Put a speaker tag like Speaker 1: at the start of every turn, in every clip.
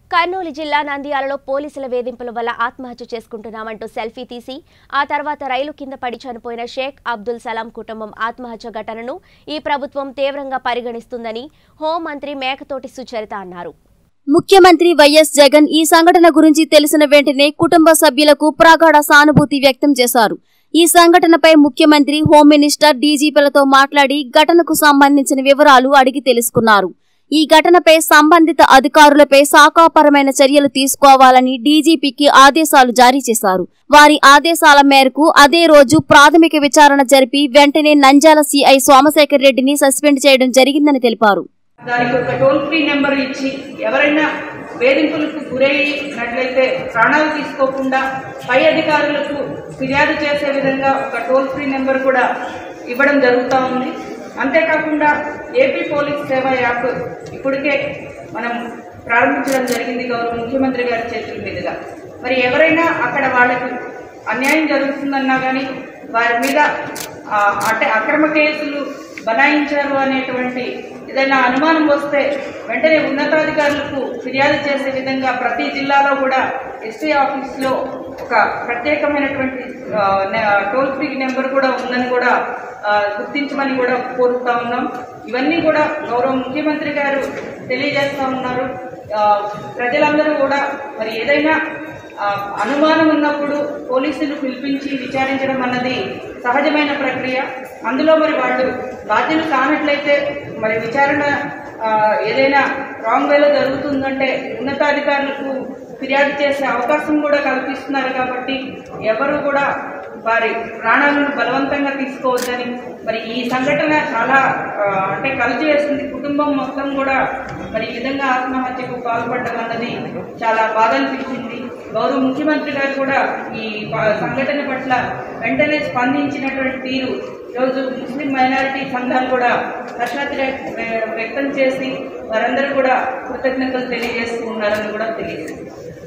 Speaker 1: కర్నూలు జిల్లా నంద్యాలలో పోలీసుల వేధింపుల వల్ల ఆత్మహత్య చేసుకుంటున్నామంటూ సెల్ఫీ తీసి ఆ తర్వాత రైలు కింద పడి చనిపోయిన షేక్ అబ్దుల్ సలాం కుటుంబం ఆత్మహత్య ఘటనను ఈ ప్రభుత్వం తీవ్రంగా పరిగణిస్తుందని హోంమంత్రి మేకతోటి సుచరిత అన్నారు
Speaker 2: ముఖ్యమంత్రి వైఎస్ జగన్ ఈ సంఘటన గురించి తెలిసిన వెంటనే కుటుంబ సభ్యులకు ప్రగాఢ సానుభూతి వ్యక్తం చేశారు ఈ సంఘటనపై ముఖ్యమంత్రి హోం మినిస్టర్ డీజీపీలతో మాట్లాడి ఘటనకు సంబంధించిన వివరాలు అడిగి తెలుసుకున్నారు ఈ ఘటనపై సంబంధిత అధికారులపై శాఖాపరమైన చర్యలు తీసుకోవాలని డీజీపీకి ఆదేశాలు జారీ చేశారు వారి ఆదేశాల మేరకు అదే రోజు ప్రాథమిక విచారణ జరిపి వెంటనే నంద్యాల సీఐ సోమశేఖర్ రెడ్డిని సస్పెండ్ చేయడం జరిగిందని తెలిపారు
Speaker 3: దానికి ఒక టోల్ ఫ్రీ నెంబర్ ఇచ్చి ఎవరైనా వేధింపులకు గురైనట్లయితే ప్రాణాలు తీసుకోకుండా పై అధికారులకు ఫిర్యాదు చేసే విధంగా ఒక టోల్ ఫ్రీ నెంబర్ కూడా ఇవ్వడం జరుగుతూ ఉంది అంతేకాకుండా ఏపీ పోలీస్ సేవ యాప్ ఇప్పటికే మనం ప్రారంభించడం జరిగింది గౌరవ ముఖ్యమంత్రి గారి చేతుల మీదుగా మరి ఎవరైనా అక్కడ వాళ్ళకి అన్యాయం జరుగుతుందన్నా కానీ వారి మీద ఆ, అంటే అక్రమ కేసులు బనాయించారు అనేటువంటి ఏదైనా అనుమానం వస్తే వెంటనే ఉన్నతాధికారులకు ఫిర్యాదు చేసే విధంగా ప్రతి జిల్లాలో కూడా ఎస్సీ ఆఫీస్లో ఒక ప్రత్యేకమైనటువంటి ఆ, నె- టోల్ ఫ్రీ నెంబర్ కూడా ఉందని కూడా ఆ, గుర్తించమని కూడా కోరుతా ఉన్నాం ఇవన్నీ కూడా గౌరవ ముఖ్యమంత్రి గారు తెలియజేస్తా ఉన్నారు ఆ, ప్రజలందరూ కూడా మరి ఏదైనా ఆ, అనుమానం ఉన్నప్పుడు పోలీసులు పిలిపించి విచారించడం అన్నది సహజమైన ప్రక్రియ అందులో మరి వాళ్ళు బాధ్యులు కానట్లయితే మరి విచారణ ఆ, ఏదైనా రాంగ్ వేలో జరుగుతుందంటే ఉన్నతాధికారులకు ఫిర్యాదు చేసే అవకాశం కూడా కల్పిస్తున్నారు కాబట్టి ఎవరు కూడా వారి ప్రాణాలను బలవంతంగా తీసుకోవద్దని మరి ఈ సంఘటన చాలా ఆ, అంటే కలిసి వేస్తుంది కుటుంబం మొత్తం కూడా మరి ఈ విధంగా ఆత్మహత్యకు పాల్పడడం అన్నది చాలా బాధ అనిపించింది గౌరవ ముఖ్యమంత్రి గారు కూడా ఈ ప- సంఘటన పట్ల వెంటనే స్పందించినటువంటి తీరు ఈరోజు ముస్లిం మైనారిటీ సంఘాలు కూడా హర్షాతి వ్య- వ్యక్తం చేసి వారందరూ కూడా కృతజ్ఞతలు తెలియజేస్తూ ఉన్నారని కూడా తెలియజేస్తుంది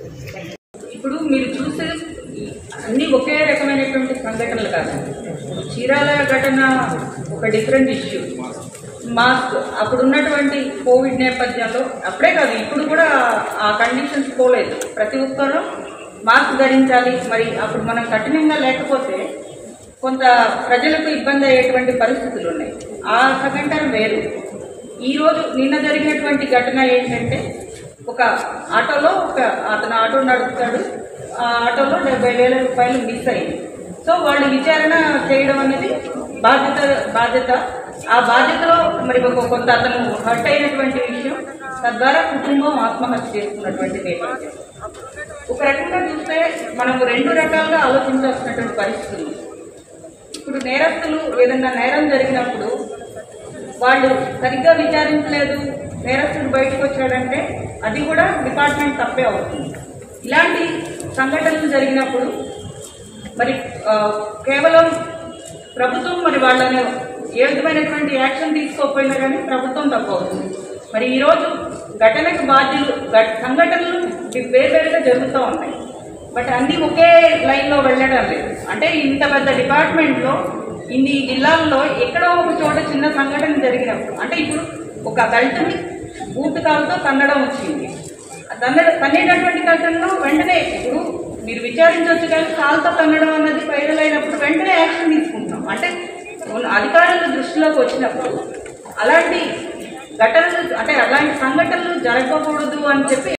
Speaker 3: ఇప్పుడు మీరు చూసే అన్ని ఒకే రకమైనటువంటి సంఘటనలు కాదు చీరాల ఘటన ఒక డిఫరెంట్ ఇష్యూ మాస్క్ అప్పుడు ఉన్నటువంటి కోవిడ్ నేపథ్యంలో అప్పుడే కాదు ఇప్పుడు కూడా ఆ కండిషన్స్ పోలేదు ప్రతి ఒక్కరూ మాస్క్ ధరించాలి మరి అప్పుడు మనం కఠినంగా లేకపోతే కొంత ప్రజలకు ఇబ్బంది అయ్యేటువంటి పరిస్థితులు ఉన్నాయి ఆ సంఘటన వేరు ఈ రోజు నిన్న జరిగినటువంటి ఘటన ఏంటంటే ఒక ఆటోలో ఒక అతను ఆటో నడుపుతాడు ఆ ఆటోలో డెబ్బై వేల రూపాయలు మిస్ అయింది సో వాళ్ళు విచారణ చేయడం అనేది బాధ్యత బాధ్యత ఆ బాధ్యతలో మరి ఒక కొంత అతను హర్ట్ అయినటువంటి విషయం తద్వారా కుటుంబం ఆత్మహత్య చేసుకున్నటువంటి నేపథ్యం ఒక రకంగా చూస్తే మనము రెండు రకాలుగా ఆలోచించాల్సినటువంటి పరిస్థితి ఉంది ఇప్పుడు నేరస్తులు ఏదన్నా నేరం జరిగినప్పుడు వాళ్ళు సరిగ్గా విచారించలేదు నేరస్తుడు బయటకు వచ్చాడంటే అది కూడా డిపార్ట్మెంట్ తప్పే అవుతుంది ఇలాంటి సంఘటనలు జరిగినప్పుడు మరి ఆ, కేవలం ప్రభుత్వం మరి వాళ్ళని ఏ విధమైనటువంటి యాక్షన్ తీసుకోకపోయినా కానీ ప్రభుత్వం తప్పు అవుతుంది మరి ఈరోజు ఘటనకు బాధ్యులు ఘట- సంఘటనలు వేరువేరుగా జరుగుతూ ఉన్నాయి బట్ అన్ని ఒకే లైన్లో వెళ్ళడం లేదు అంటే ఇంత పెద్ద డిపార్ట్మెంట్లో ఇన్ని జిల్లాల్లో ఎక్కడో ఒక చోట చిన్న సంఘటన జరిగినప్పుడు అంటే ఇప్పుడు ఒక దళితుని బూట్ కాలుతో తన్నడం వచ్చింది ఆ తన్న తన్నేటటువంటి ఘటనలో వెంటనే ఇప్పుడు మీరు విచారించవచ్చు కానీ కాలుతో తన్నడం అన్నది వైరల్ అయినప్పుడు వెంటనే యాక్షన్ తీసుకుంటాం అంటే ఉన్న అధికారుల దృష్టిలోకి వచ్చినప్పుడు అలాంటి ఘటనలు అంటే అలాంటి సంఘటనలు జరగకూడదు అని చెప్పి